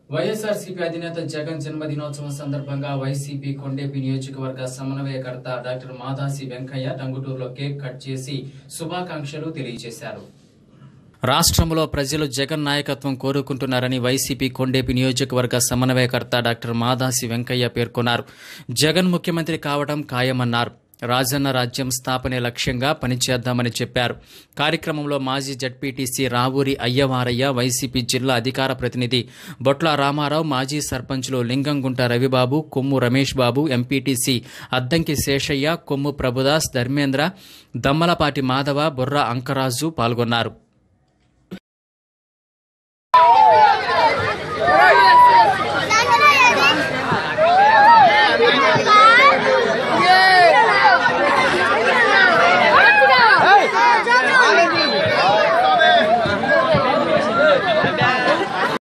వైఎస్ఆర్సీపీ అధినేత జగన్ జన్మదినోత్సవం సందర్భంగా వైసీపీ కొండేపి నియోజకవర్గ సమన్వయకర్త డాక్టర్ మాదాసి వెంకయ్య టంగుటూరులో కేక్ కట్ చేసి శుభాకాంక్షలు తెలియజేశారు రాష్ట్రంలో ప్రజలు జగన్ నాయకత్వం కోరుకుంటున్నారని వైసీపీ కొండేపి నియోజకవర్గ సమన్వయకర్త డాక్టర్ మాదాసి వెంకయ్య పేర్కొన్నారు జగన్ ముఖ్యమంత్రి కావడం ఖాయమన్నారు రాజన్న రాజ్యం స్థాపనే లక్ష్యంగా పనిచేద్దామని చెప్పారు కార్యక్రమంలో మాజీ జడ్పీటీసీ రావూరి అయ్యవారయ్య వైసీపీ జిల్లా అధికార ప్రతినిధి బొట్ల రామారావు మాజీ సర్పంచ్లు లింగంగుంట రవిబాబు కొమ్ము రమేష్ బాబు ఎంపీటీసీ అద్దంకి శేషయ్య కొమ్ము ప్రభుదాస్ ధర్మేంద్ర దమ్మలపాటి మాధవ బుర్రా అంకరాజు పాల్గొన్నారు